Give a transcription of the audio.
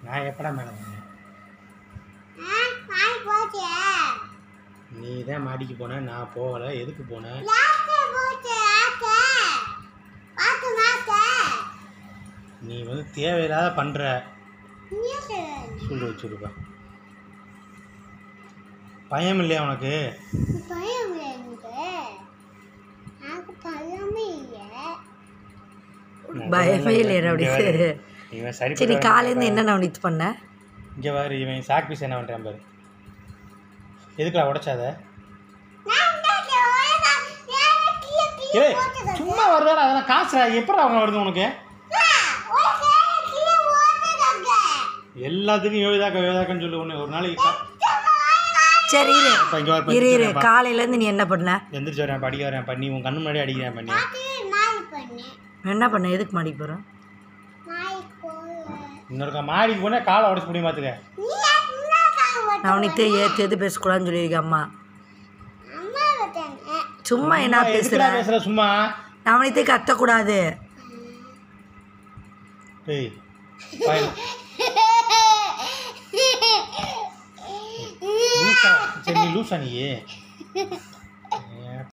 நான் எப்படா மேலே வந்தேன் ஆ, நாய் போச்சு. நீ தான் மாடிக்கு போன நான் போகலை எதுக்கு போனேன் லாஸ்ட் போச்சு, லாஸ்ட். பாத்து, லாஸ்ட். நீ வந்து தேவையில்லாத பண்ணுற நியூஸ். சொல்லு வச்சுருப்பா பயம் இல்லையா உனக்கு பயம் இல்லை எனக்கு. எனக்கு பயமே இல்லை. பயமே இல்லை நவனித்து இவன் சரி சரி காலையிலேருந்து என்ன நவனித்து பண்ண இங்கே பாரு இவன் சாக் பீஸ் என்ன பண்ணுறான் பாரு எதுக்குடா உடைச்சாத நான் இந்த உலகம் எனக்கு கீழே கீழே ஏய் போட்டுது. சும்மா வருதாடா அதெல்லாம் காசுடா எப்படா அவங்க வருது உனக்கு ஆ, உலகம் கீழே போட்டுதாங்க. எல்லாத்துக்கும் யோகிதாக்கா யோகிதாக்கன்னு சொல்லு ஒன்று ஒரு நாளைக்கு கா- சரி இரு அப்ப இங்க வா, இரு இரு இப்ப காலையிலேருந்து நீ என்ன பண்ண எந்திரிச்சு வரேன் படிக்க வரேன் பண்ணி உன் கண்ணு முன்னாடி அடிக்கிறேன் பண்ணி பாத்து, நாய் பண்ணேன். என்ன பண்ண எதுக்கு மாடி போகிறோம் நாய் போல. இன்னொருக்கா மாடிக்கு போனால் காலை உடச்சு முடியும் பார்த்துக்க நீ ஏன் முன்னாடி கால் போட்ட? நவனித்து ஏற்று எது பேசக்கூடாதுன்னு சொல்லியிருக்க அம்மா அம்மா விட்டாங்க. சும்மா என்ன சும்மா பேசுற எதுக்குடா பேசுற சும்மா நவனித்து கத்தக்கூடாது ஏய் பாய். லூசா சரி நீ லூசா நீ